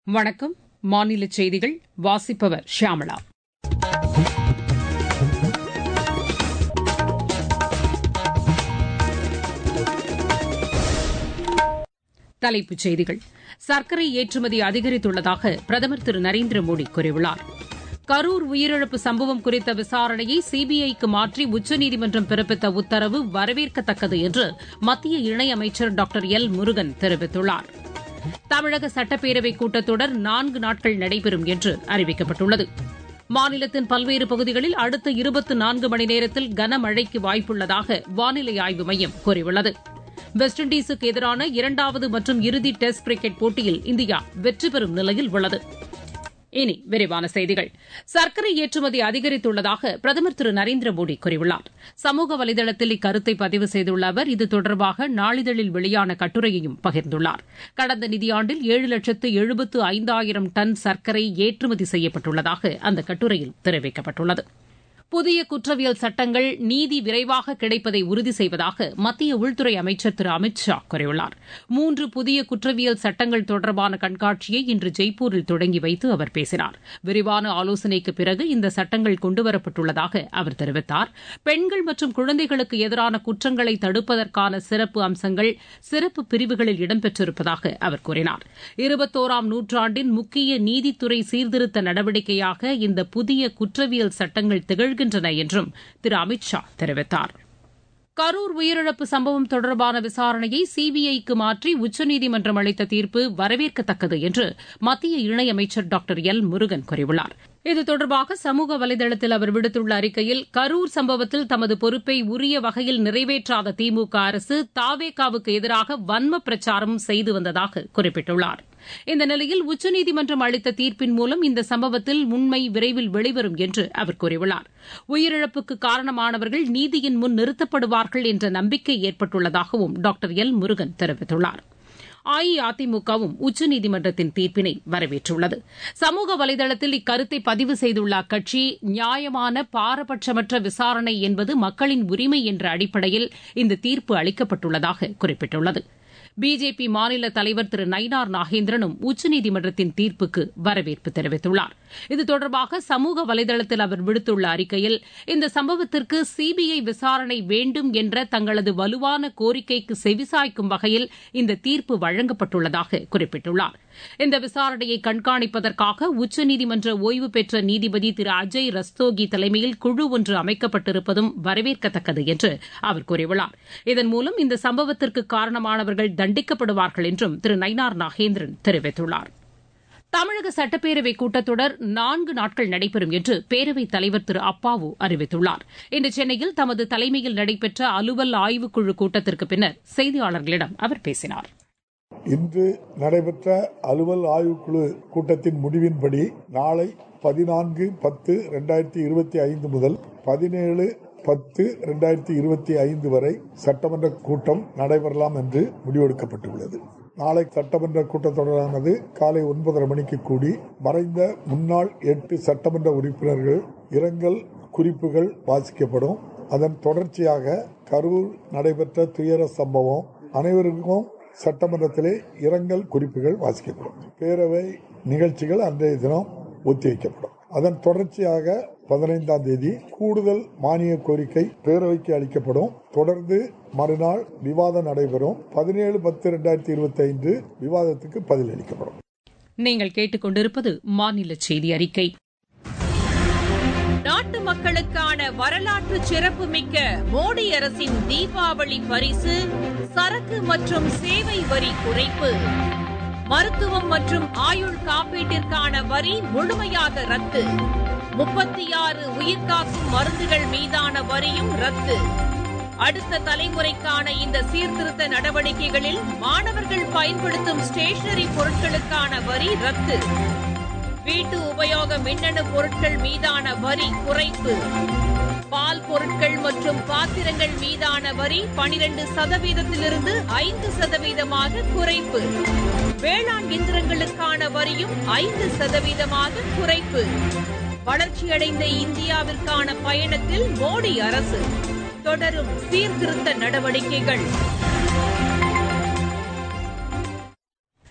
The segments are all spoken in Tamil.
வணக்கம் மாநில செய்திகள் வாசிப்பவர் ஷியாமளா தலைப்புச் செய்திகள் சர்க்கரை ஏற்றுமதி அதிகரித்துள்ளதாக பிரதமர் திரு நரேந்திர மோடி கூறியுள்ளார் கரூர் உயிரிழப்பு சம்பவம் குறித்த விசாரணையை சிபிஐக்கு மாற்றி உச்சநீதிமன்றம் பிறப்பித்த உத்தரவு வரவேற்கத்தக்கது என்று மத்திய இணையமைச்சர் டாக்டர் எல் முருகன் தெரிவித்துள்ளார் தமிழக சட்டப்பேரவைக் கூட்டத்தொடர் நான்கு நாட்கள் நடைபெறும் என்று அறிவிக்கப்பட்டுள்ளது மாநிலத்தின் பல்வேறு பகுதிகளில் அடுத்த இருபத்தி நான்கு மணி நேரத்தில் கனமழைக்கு வாய்ப்புள்ளதாக வானிலை ஆய்வு மையம் கூறியுள்ளது வெஸ்ட் இண்டீஸுக்கு எதிரான இரண்டாவது மற்றும் இறுதி டெஸ்ட் கிரிக்கெட் போட்டியில் இந்தியா வெற்றி பெறும் நிலையில் உள்ளது இனி விரிவான செய்திகள் சர்க்கரை ஏற்றுமதி அதிகரித்துள்ளதாக பிரதமர் திரு நரேந்திர மோடி கூறியுள்ளார் சமூக வலைதளத்தில் இக்கருத்தை பதிவு செய்துள்ள அவர் இது தொடர்பாக நாளிதழில் வெளியான கட்டுரையையும் பகிர்ந்துள்ளார் கடந்த நிதியாண்டில் ஏழு லட்சத்து எழுபத்து ஐந்தாயிரம் டன் சர்க்கரை ஏற்றுமதி செய்யப்பட்டுள்ளதாக அந்த கட்டுரையில் தெரிவிக்கப்பட்டுள்ளது புதிய குற்றவியல் சட்டங்கள் நீதி விரைவாக கிடைப்பதை உறுதி செய்வதாக மத்திய உள்துறை அமைச்சர் திரு அமித் ஷா கூறியுள்ளார் மூன்று புதிய குற்றவியல் சட்டங்கள் தொடர்பான கண்காட்சியை இன்று ஜெய்ப்பூரில் தொடங்கி வைத்து அவர் பேசினார் விரிவான ஆலோசனைக்கு பிறகு இந்த சட்டங்கள் கொண்டுவரப்பட்டுள்ளதாக அவர் தெரிவித்தார் பெண்கள் மற்றும் குழந்தைகளுக்கு எதிரான குற்றங்களை தடுப்பதற்கான சிறப்பு அம்சங்கள் சிறப்பு பிரிவுகளில் இடம்பெற்றிருப்பதாக அவர் கூறினார் இருபத்தோராம் நூற்றாண்டின் முக்கிய நீதித்துறை சீர்திருத்த நடவடிக்கையாக இந்த புதிய குற்றவியல் சட்டங்கள் திகழ்கின்றன என்றும் திரு அமித் ஷா தெரிவித்தார் கரூர் உயிரிழப்பு சம்பவம் தொடர்பான விசாரணையை சிபிஐக்கு மாற்றி உச்சநீதிமன்றம் அளித்த தீர்ப்பு வரவேற்கத்தக்கது என்று மத்திய இணையமைச்சர் டாக்டர் எல் முருகன் கூறியுள்ளார் இது தொடர்பாக சமூக வலைதளத்தில் அவர் விடுத்துள்ள அறிக்கையில் கரூர் சம்பவத்தில் தமது பொறுப்பை உரிய வகையில் நிறைவேற்றாத திமுக அரசு தாவேகாவுக்கு எதிராக வன்ம பிரச்சாரம் செய்து வந்ததாக குறிப்பிட்டுள்ளார் இந்த நிலையில் உச்சநீதிமன்றம் அளித்த தீர்ப்பின் மூலம் இந்த சம்பவத்தில் உண்மை விரைவில் வெளிவரும் என்று அவர் கூறியுள்ளார் உயிரிழப்புக்கு காரணமானவர்கள் நீதியின் முன் நிறுத்தப்படுவார்கள் என்ற நம்பிக்கை ஏற்பட்டுள்ளதாகவும் டாக்டர் எல் முருகன் தெரிவித்துள்ளார் அஇஅதிமுகவும் உச்சநீதிமன்றத்தின் தீர்ப்பினை வரவேற்றுள்ளது சமூக வலைதளத்தில் இக்கருத்தை பதிவு செய்துள்ள அக்கட்சி நியாயமான பாரபட்சமற்ற விசாரணை என்பது மக்களின் உரிமை என்ற அடிப்படையில் இந்த தீர்ப்பு அளிக்கப்பட்டுள்ளதாக குறிப்பிட்டுள்ளது பிஜேபி மாநில தலைவர் திரு நயினார் நாகேந்திரனும் உச்சநீதிமன்றத்தின் தீர்ப்புக்கு வரவேற்பு தெரிவித்துள்ளார் இது தொடர்பாக சமூக வலைதளத்தில் அவர் விடுத்துள்ள அறிக்கையில் இந்த சம்பவத்திற்கு சிபிஐ விசாரணை வேண்டும் என்ற தங்களது வலுவான கோரிக்கைக்கு செவிசாய்க்கும் வகையில் இந்த தீர்ப்பு வழங்கப்பட்டுள்ளதாக குறிப்பிட்டுள்ளார் இந்த விசாரணையை கண்காணிப்பதற்காக உச்சநீதிமன்ற ஓய்வு பெற்ற நீதிபதி திரு அஜய் ரஸ்தோகி தலைமையில் குழு ஒன்று அமைக்கப்பட்டிருப்பதும் வரவேற்கத்தக்கது என்று அவர் கூறியுள்ளார் இதன் மூலம் இந்த சம்பவத்திற்கு காரணமானவர்கள் தண்டிக்கப்படுவார்கள் என்றும் திரு நயினார் நாகேந்திரன் தெரிவித்துள்ளார் தமிழக சட்டப்பேரவை கூட்டத்தொடர் நான்கு நாட்கள் நடைபெறும் என்று பேரவைத் தலைவர் திரு அப்பாவு அறிவித்துள்ளார் இன்று சென்னையில் தமது தலைமையில் நடைபெற்ற அலுவல் ஆய்வுக்குழு கூட்டத்திற்கு பின்னர் செய்தியாளர்களிடம் அவர் பேசினார் இன்று நடைபெற்ற அலுவல் ஆய்வுக்குழு கூட்டத்தின் முடிவின்படி நாளை பதினான்கு பத்து இரண்டாயிரத்தி இருபத்தி ஐந்து முதல் பதினேழு பத்து இரண்டாயிரத்தி இருபத்தி ஐந்து வரை சட்டமன்ற கூட்டம் நடைபெறலாம் என்று முடிவெடுக்கப்பட்டுள்ளது நாளை சட்டமன்ற கூட்டத்தொடரானது காலை ஒன்பதரை மணிக்கு கூடி மறைந்த முன்னாள் எட்டு சட்டமன்ற உறுப்பினர்கள் இரங்கல் குறிப்புகள் வாசிக்கப்படும் அதன் தொடர்ச்சியாக கரூர் நடைபெற்ற துயர சம்பவம் அனைவருக்கும் சட்டமன்றத்திலே இரங்கல் குறிப்புகள் வாசிக்கப்படும் பேரவை நிகழ்ச்சிகள் அன்றைய தினம் ஒத்திவைக்கப்படும் அதன் தொடர்ச்சியாக பதினைந்தாம் தேதி கூடுதல் மானிய கோரிக்கை பேரவைக்கு அளிக்கப்படும் தொடர்ந்து மறுநாள் விவாதம் நடைபெறும் பதினேழு பத்து இரண்டாயிரத்தி இருபத்தி ஐந்து விவாதத்துக்கு பதிலளிக்கப்படும் நீங்கள் கேட்டுக்கொண்டிருப்பது மாநில செய்தி அறிக்கை நாட்டு மக்களுக்கான வரலாற்று சிறப்புமிக்க மோடி அரசின் தீபாவளி பரிசு சரக்கு மற்றும் சேவை வரி குறைப்பு மருத்துவம் மற்றும் ஆயுள் காப்பீட்டிற்கான வரி முழுமையாக ரத்து முப்பத்தி ஆறு உயிர்காக்கும் மருந்துகள் மீதான வரியும் ரத்து அடுத்த தலைமுறைக்கான இந்த சீர்திருத்த நடவடிக்கைகளில் மாணவர்கள் பயன்படுத்தும் ஸ்டேஷனரி பொருட்களுக்கான வரி ரத்து வீட்டு உபயோக மின்னணு பொருட்கள் மீதான வரி குறைப்பு பால் பொருட்கள் மற்றும் பாத்திரங்கள் மீதான வரி பனிரெண்டு சதவீதத்திலிருந்து ஐந்து சதவீதமாக குறைப்பு வேளாண் இயந்திரங்களுக்கான வரியும் ஐந்து சதவீதமாக குறைப்பு வளர்ச்சியடைந்த இந்தியாவிற்கான பயணத்தில் மோடி அரசு தொடரும் சீர்திருத்த நடவடிக்கைகள்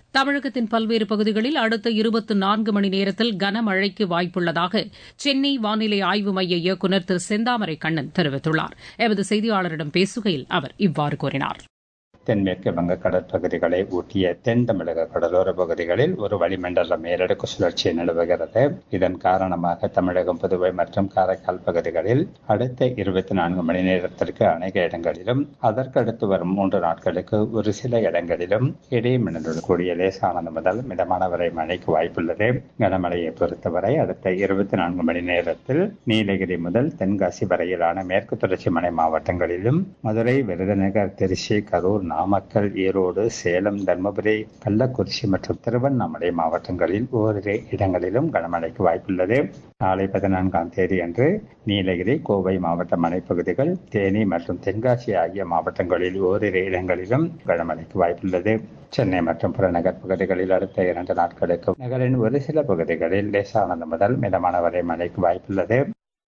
தமிழகத்தின் பல்வேறு பகுதிகளில் அடுத்த இருபத்தி நான்கு மணி நேரத்தில் கனமழைக்கு வாய்ப்புள்ளதாக சென்னை வானிலை ஆய்வு மைய இயக்குநர் திரு செந்தாமரை கண்ணன் தெரிவித்துள்ளார் எமது செய்தியாளரிடம் பேசுகையில் அவர் இவ்வாறு கூறினார் தென்மேற்கு வங்க கடற்பகுதிகளை ஒட்டிய தென் தமிழக கடலோர பகுதிகளில் ஒரு வளிமண்டல மேலடுக்கு சுழற்சி நிலவுகிறது இதன் காரணமாக தமிழகம் புதுவை மற்றும் காரைக்கால் பகுதிகளில் அடுத்த இருபத்தி நான்கு மணி நேரத்திற்கு அநேக இடங்களிலும் அதற்கடுத்து வரும் மூன்று நாட்களுக்கு ஒரு சில இடங்களிலும் இடைமின்னலுடன் கூடிய லேசானது முதல் மிதமான வரை மழைக்கு வாய்ப்புள்ளது கனமழையை பொறுத்தவரை அடுத்த இருபத்தி நான்கு மணி நேரத்தில் நீலகிரி முதல் தென்காசி வரையிலான மேற்கு தொடர்ச்சி மலை மாவட்டங்களிலும் மதுரை விருதுநகர் திருச்சி கரூர் நாமக்கல் ஈரோடு சேலம் தர்மபுரி கள்ளக்குறிச்சி மற்றும் திருவண்ணாமலை மாவட்டங்களில் ஓரிரு இடங்களிலும் கனமழைக்கு வாய்ப்புள்ளது நாளை பதினான்காம் தேதி அன்று நீலகிரி கோவை மாவட்ட மலைப்பகுதிகள் தேனி மற்றும் தென்காசி ஆகிய மாவட்டங்களில் ஓரிரு இடங்களிலும் கனமழைக்கு வாய்ப்புள்ளது சென்னை மற்றும் புறநகர் பகுதிகளில் அடுத்த இரண்டு நாட்களுக்கு நகரின் ஒரு சில பகுதிகளில் லேசானது முதல் மிதமான வரை மழைக்கு வாய்ப்புள்ளது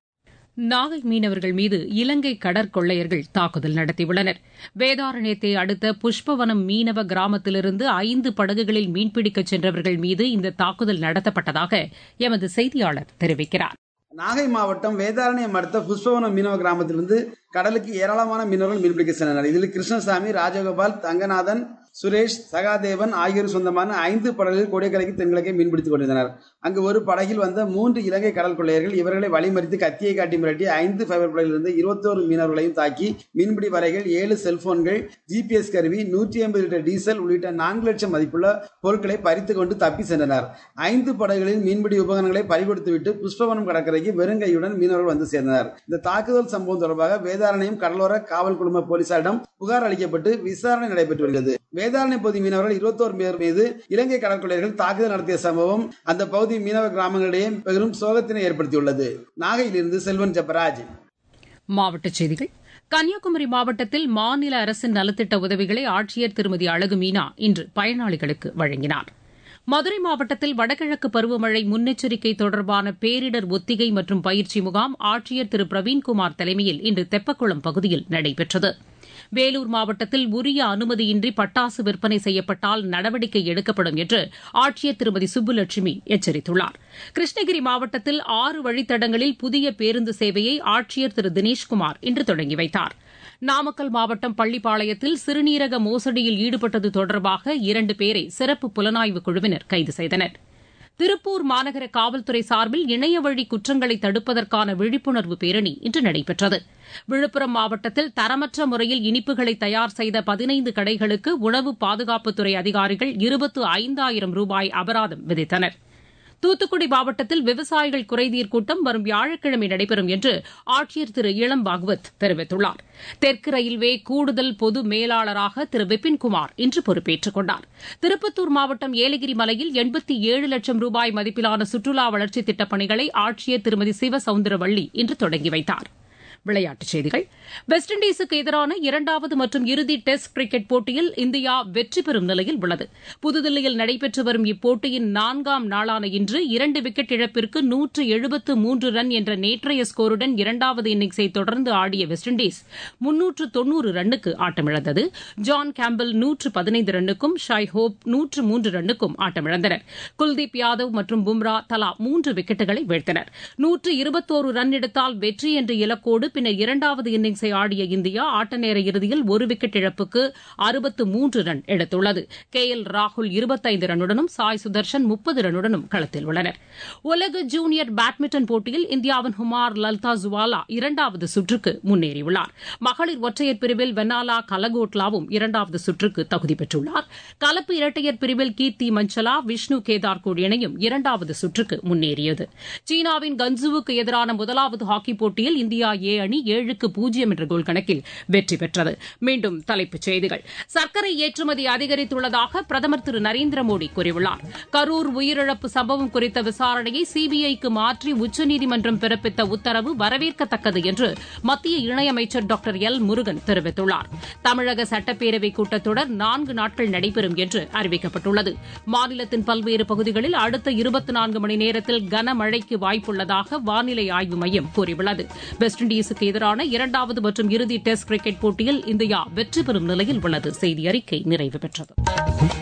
நாகை மீனவர்கள் மீது இலங்கை கடற்கொள்ளையர்கள் தாக்குதல் நடத்தியுள்ளனர் வேதாரண்யத்தை அடுத்த புஷ்பவனம் மீனவ கிராமத்திலிருந்து ஐந்து படகுகளில் மீன்பிடிக்கச் சென்றவர்கள் மீது இந்த தாக்குதல் நடத்தப்பட்டதாக எமது செய்தியாளர் தெரிவிக்கிறார் நாகை மாவட்டம் வேதாரண்யம் அடுத்த புஷ்பவனம் மீனவ கிராமத்திலிருந்து கடலுக்கு ஏராளமான மீனவர்கள் மீன்பிடிக்க சென்றனர் இதில் கிருஷ்ணசாமி ராஜகோபால் தங்கநாதன் சுரேஷ் சகாதேவன் ஆகியோர் சொந்தமான ஐந்து படகுகள் கோடைக்கரைக்கு தென்கிழக்கே மீன்பிடித்துக் கொண்டிருந்தனர் அங்கு ஒரு படகில் வந்த மூன்று இலங்கை கடல் கொள்ளையர்கள் இவர்களை வழிமறித்து கத்தியை காட்டி மிரட்டி ஐந்து ஃபைபர் படகிலிருந்து இருபத்தோரு மீனவர்களையும் தாக்கி மீன்பிடி வலைகள் ஏழு செல்போன்கள் ஜிபிஎஸ் கருவி நூற்றி ஐம்பது லிட்டர் டீசல் உள்ளிட்ட நான்கு லட்சம் மதிப்புள்ள பொருட்களை பறித்து கொண்டு தப்பி சென்றனர் ஐந்து படகுகளில் மீன்பிடி உபகரணங்களை பறிகொடுத்துவிட்டு புஷ்பவனம் கடற்கரைக்கு வெறுங்கையுடன் மீனவர்கள் வந்து சேர்ந்தனர் இந்த தாக்குதல் சம்பவம் தொடர்பாக வேதாரண்யம் கடலோர காவல் குழும போலீசாரிடம் புகார் அளிக்கப்பட்டு விசாரணை நடைபெற்று வருகிறது வேதாரண்ய பகுதி மீனவர்கள் இருபத்தோரு பேர் மீது இலங்கை கடற்கொள்ளையர்கள் தாக்குதல் நடத்திய சம்பவம் அந்த பகுதி மீனவ கிராமங்களிடையே பெரும் சோகத்தினை ஏற்படுத்தியுள்ளது நாகையிலிருந்து செல்வன் ஜெபராஜ் மாவட்டச் செய்திகள் கன்னியாகுமரி மாவட்டத்தில் மாநில அரசின் நலத்திட்ட உதவிகளை ஆட்சியர் திருமதி அழகு மீனா இன்று பயனாளிகளுக்கு வழங்கினார் மதுரை மாவட்டத்தில் வடகிழக்கு பருவமழை முன்னெச்சரிக்கை தொடர்பான பேரிடர் ஒத்திகை மற்றும் பயிற்சி முகாம் ஆட்சியர் திரு பிரவீன்குமார் தலைமையில் இன்று தெப்பக்குளம் பகுதியில் நடைபெற்றது வேலூர் மாவட்டத்தில் உரிய அனுமதியின்றி பட்டாசு விற்பனை செய்யப்பட்டால் நடவடிக்கை எடுக்கப்படும் என்று ஆட்சியர் திருமதி சுப்புலட்சுமி எச்சரித்துள்ளார் கிருஷ்ணகிரி மாவட்டத்தில் ஆறு வழித்தடங்களில் புதிய பேருந்து சேவையை ஆட்சியர் திரு தினேஷ்குமார் இன்று தொடங்கி வைத்தார் நாமக்கல் மாவட்டம் பள்ளிப்பாளையத்தில் சிறுநீரக மோசடியில் ஈடுபட்டது தொடர்பாக இரண்டு பேரை சிறப்பு புலனாய்வு குழுவினர் கைது செய்தனர் திருப்பூர் மாநகர காவல்துறை சார்பில் இணையவழி குற்றங்களை தடுப்பதற்கான விழிப்புணர்வு பேரணி இன்று நடைபெற்றது விழுப்புரம் மாவட்டத்தில் தரமற்ற முறையில் இனிப்புகளை தயார் செய்த பதினைந்து கடைகளுக்கு உணவு பாதுகாப்புத்துறை அதிகாரிகள் இருபத்து ஐந்தாயிரம் ரூபாய் அபராதம் விதித்தனா் தூத்துக்குடி மாவட்டத்தில் விவசாயிகள் குறைதீர் கூட்டம் வரும் வியாழக்கிழமை நடைபெறும் என்று ஆட்சியர் திரு இளம் பாகவத் தெரிவித்துள்ளார் தெற்கு ரயில்வே கூடுதல் பொது மேலாளராக திரு விபின்குமார் இன்று பொறுப்பேற்றுக் கொண்டார் திருப்பத்தூர் மாவட்டம் ஏலகிரி மலையில் எண்பத்தி ஏழு லட்சம் ரூபாய் மதிப்பிலான சுற்றுலா வளர்ச்சித் திட்டப் பணிகளை ஆட்சியர் திருமதி சிவசவுந்தரவள்ளி இன்று தொடங்கி வைத்தாா் விளையாட்டுச் செய்திகள் வெஸ்ட் இண்டீஸுக்கு எதிரான இரண்டாவது மற்றும் இறுதி டெஸ்ட் கிரிக்கெட் போட்டியில் இந்தியா வெற்றி பெறும் நிலையில் உள்ளது புதுதில்லியில் நடைபெற்று வரும் இப்போட்டியின் நான்காம் நாளான இன்று இரண்டு விக்கெட் இழப்பிற்கு நூற்று எழுபத்து மூன்று ரன் என்ற நேற்றைய ஸ்கோருடன் இரண்டாவது இன்னிங்ஸை தொடர்ந்து ஆடிய வெஸ்ட் இண்டீஸ் முன்னூற்று தொன்னூறு ரன்னுக்கு ஆட்டமிழந்தது ஜான் கேம்பல் நூற்று பதினைந்து ரன்னுக்கும் ஷாய் ஹோப் நூற்று மூன்று ரன்னுக்கும் ஆட்டமிழந்தனர் குல்தீப் யாதவ் மற்றும் பும்ரா தலா மூன்று விக்கெட்டுகளை வீழ்த்தினர் நூற்று இருபத்தோரு ரன் எடுத்தால் வெற்றி என்ற இலக்கோடு பின்னர் இரண்டாவது இன்னிங்ஸை ஆடிய இந்தியா ஆட்ட நேர இறுதியில் ஒரு விக்கெட் இழப்புக்கு அறுபத்து மூன்று ரன் எடுத்துள்ளது கே எல் ராகுல் இருபத்தைந்து ரன்னுடனும் சாய் சுதர்ஷன் முப்பது ரன்னுடனும் களத்தில் உள்ளனர் உலக ஜூனியர் பேட்மிண்டன் போட்டியில் இந்தியாவின் ஹுமார் லல்தா ஜுவாலா இரண்டாவது சுற்றுக்கு முன்னேறியுள்ளார் மகளிர் ஒற்றையர் பிரிவில் வெனாலா கலகோட்லாவும் இரண்டாவது சுற்றுக்கு தகுதி பெற்றுள்ளார் கலப்பு இரட்டையர் பிரிவில் கீர்த்தி மஞ்சலா விஷ்ணு கேதார்கோட் இணையும் இரண்டாவது சுற்றுக்கு முன்னேறியது சீனாவின் கன்சுவுக்கு எதிரான முதலாவது ஹாக்கி போட்டியில் இந்தியா ஏ அணி ஏழுக்கு பூஜ்ஜியம் என்ற கோல் கணக்கில் வெற்றி பெற்றது மீண்டும் தலைப்புச் செய்திகள் சர்க்கரை ஏற்றுமதி அதிகரித்துள்ளதாக பிரதமர் திரு நரேந்திர மோடி கூறியுள்ளார் கரூர் உயிரிழப்பு சம்பவம் குறித்த விசாரணையை சிபிஐக்கு மாற்றி உச்சநீதிமன்றம் பிறப்பித்த உத்தரவு வரவேற்கத்தக்கது என்று மத்திய இணையமைச்சர் டாக்டர் எல் முருகன் தெரிவித்துள்ளார் தமிழக சட்டப்பேரவை கூட்டத்தொடர் நான்கு நாட்கள் நடைபெறும் என்று அறிவிக்கப்பட்டுள்ளது மாநிலத்தின் பல்வேறு பகுதிகளில் அடுத்த இருபத்தி நான்கு மணி நேரத்தில் கனமழைக்கு வாய்ப்புள்ளதாக வானிலை ஆய்வு மையம் கூறியுள்ளது வெஸ்ட் இண்டீஸுக்கு எதிரான இரண்டாவது மற்றும் இறுதி டெஸ்ட் கிரிக்கெட் போட்டியில் இந்தியா வெற்றி பெறும் நிலையில் உள்ளது செய்தி அறிக்கை நிறைவு பெற்றது